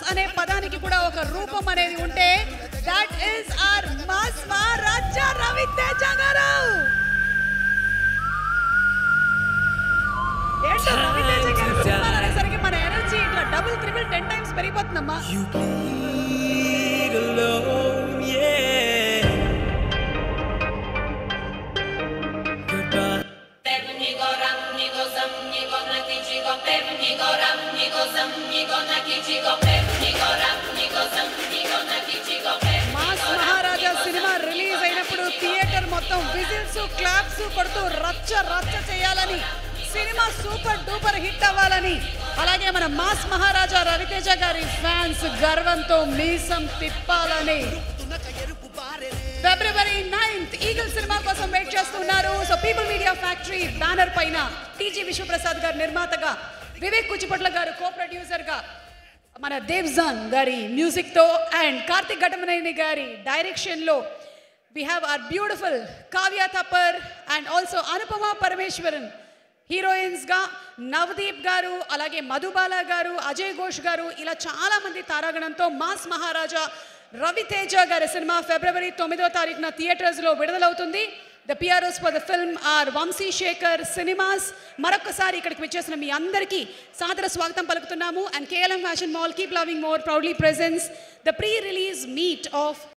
అనే పదానికి కూడా ఒక రూపం అనేది ఉంటే that is our mass Maharaja Ravi Teja garu ఏంటో రవితేజ గారు సినిమాలు అనేసరికి మన ఎనర్జీ ఇట్లా డబుల్ త్రిబుల్ టెన్ టైమ్స్ పెరిగిపోతుందమ్మా You bleed alone, yeah. Goodbye. Pewnigo ram, nigo zam, nigo na kichigo, pewnigo ram, nigo zam, nigo na kichigo, pewnigo ram, nigo zam, nigo na kichigo, mass Maharaja cinema release అయినప్పుడు theatre మొత్తం whistles claps కొడుతూ రచ్చ రచ్చ చేయాలని cinema super duper hit అవ్వాలని అలాగే మన mass Maharaja Raviteja గారి ఫ్యాన్స్ గర్వంతో మీసం తిప్పాలని ఫిబ్రవరి నైన్త్ ఈగల్ సినిమా కోసం వెయిట్ చేస్తున్నారు so People Media Factory banner పైన టీజీ విశ్వప్రసాద్ గారు నిర్మాతగా వివేక్ కుచిపట్ల గారు కో ప్రొడ్యూసర్ గా మన దేవ్జాన్ గారి మ్యూజిక్ తో అండ్ కార్తిక్ ఘటమనేని గారి డైరెక్షన్ లో we have our beautiful Kavya Thapar and also Anupama Parameswaran heroines గా నవదీప్ గారు అలాగే మధుబాల గారు అజయ్ ఘోష్ గారు ఇలా చాలా మంది తారాగణంతో మాస్ మహారాజా రవితేజ గారి సినిమా ఫిబ్రవరి తొమ్మిదో తారీఖున థియేటర్స్ లో విడుదలవుతుంది the PROs for the film are Vamsi Shekar Cinemas మరొకసారి ఇక్కడికి వచ్చేసిన మీ అందరికీ సాదర స్వాగతం పలుకుతున్నాము and KLM Fashion Mall keep loving more proudly presents the pre release meet of